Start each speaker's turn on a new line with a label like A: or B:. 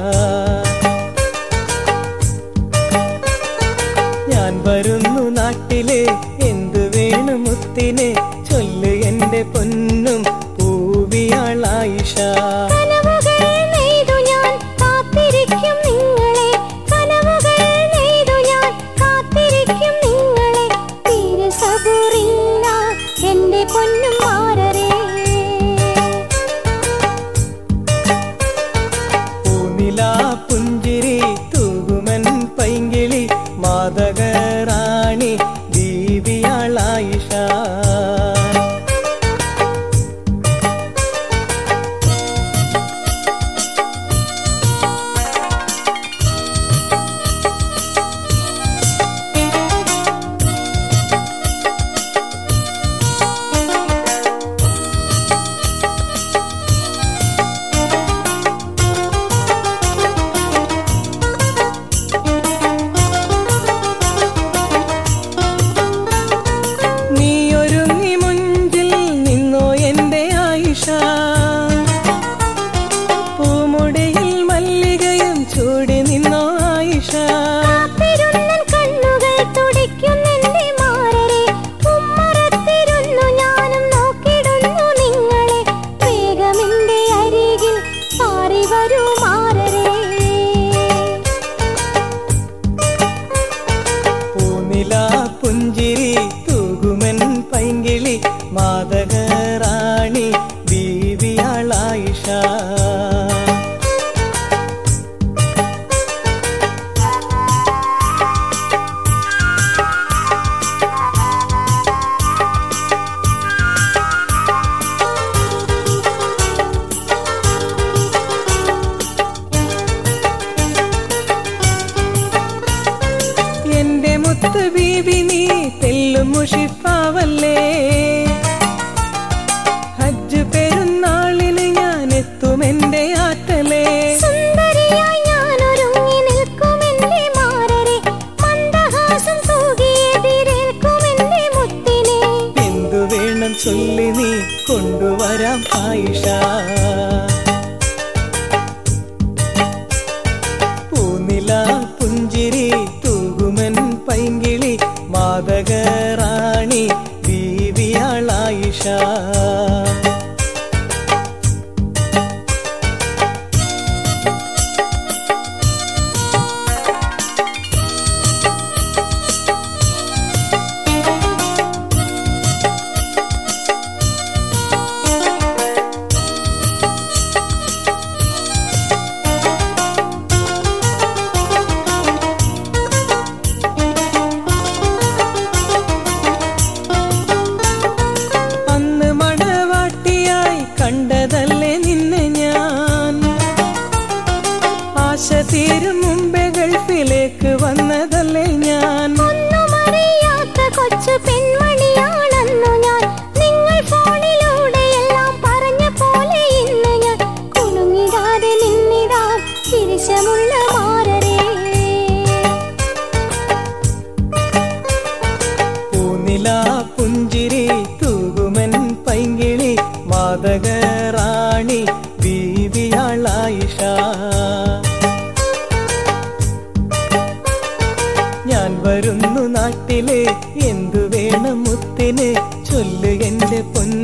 A: ഞാൻ വരുന്നു നാട്ടിലെ എന്തു വേണം മുത്തിനെ ചൊല്ല് എന്റെ പൊന്നും പൂവിയാളായിഷ
B: കനവുകൾ നെയ്തു ഞാൻ കാത്തിരിക്കും നിങ്ങളെ കനവുകൾ നെയ്തു ഞാൻ കാത്തിരിക്കും നിങ്ങളെ തീരെ സബൂറില്ല എന്റെ പൊന്നും മാറരേ
A: പൂനിലാ പുഞ്ചിരി തൂകുമൻ പൈങ്കിളി മാതകറാണി ദീപിയാളായിഷ നീ ഒരുങ്ങി മുഞ്ചിൽ നിന്നോ എന്റെ ആയിഷ പൂമുടിയിൽ മല്ലികയും ചൂടി നിന്നോ ആയിഷ
B: കാത്തിരുന്നൻ കണ്ണുകൾ തുടിക്കുന്നെന്റെ മാറരെ ഉമ്മറത്തിരുന്നു ഞാനും നോക്കിടുന്നു നിങ്ങളെ വേഗമെന്റെ അരികിൽ പാറി വരൂ മാറരെ
A: പൂനിലാ പുഞ്ചിരി തൂകുമൻ പൈങ്കിളി മാതകറാണി ബീവിയാളായിഷ എന്റെ മുത്ത് ബീവി നീ തെല്ലും മുഷിപ്പാവല്ലേ ഹജ്ജ് പെരുന്നാളിന് ഞാൻ എത്തും എന്റെ ആറ്റലേ
B: സുന്ദരിയായി ഞാൻ ഒരുങ്ങി നിൽക്കുമെന്റെ മാറരെ മന്ദഹാസം തൂകി എതിരേൽക്കുമെന്റെ മുത്തിനെ
A: എന്തു വേണം ചൊല്ലി നീ കൊണ്ടുവരാം ആയിഷ പൂനില പുഞ്ചിരി തൂകുമൻ പൈങ്കിളി മാതകറാണി ബീവിയാളായിഷ അന്ന് മടവാട്ടിയായി കണ്ടതല്ലേ നിന്നെ ഞാൻ ആശ തീരും മുമ്പേ ഗൾഫിലേക്ക് വന്നതല്ലേ ഞാൻ
B: ഒന്നുമറിയാത്ത കൊച്ചു പെൺമണിയാണെന്നു ഞാൻ നിങ്ങൾ ഫോണിലൂടെ എല്ലാം പറഞ്ഞ പോലെ ഇന്ന് ഞാൻ കുണുങ്ങിടാതെ നിന്നിടാം തിരിച്ചമുള്ള മാറരേ
A: പൂനില പുഞ്ചിരി തൂകുമൻ പൈങ്കിളി മാതകറാണി ബീവിയാളായിഷ ഞാൻ വരുന്നു നാട്ടിലെ എന്തു വേണം മുത്തിന് ചൊല്ലു എന്റെ പൊന്നു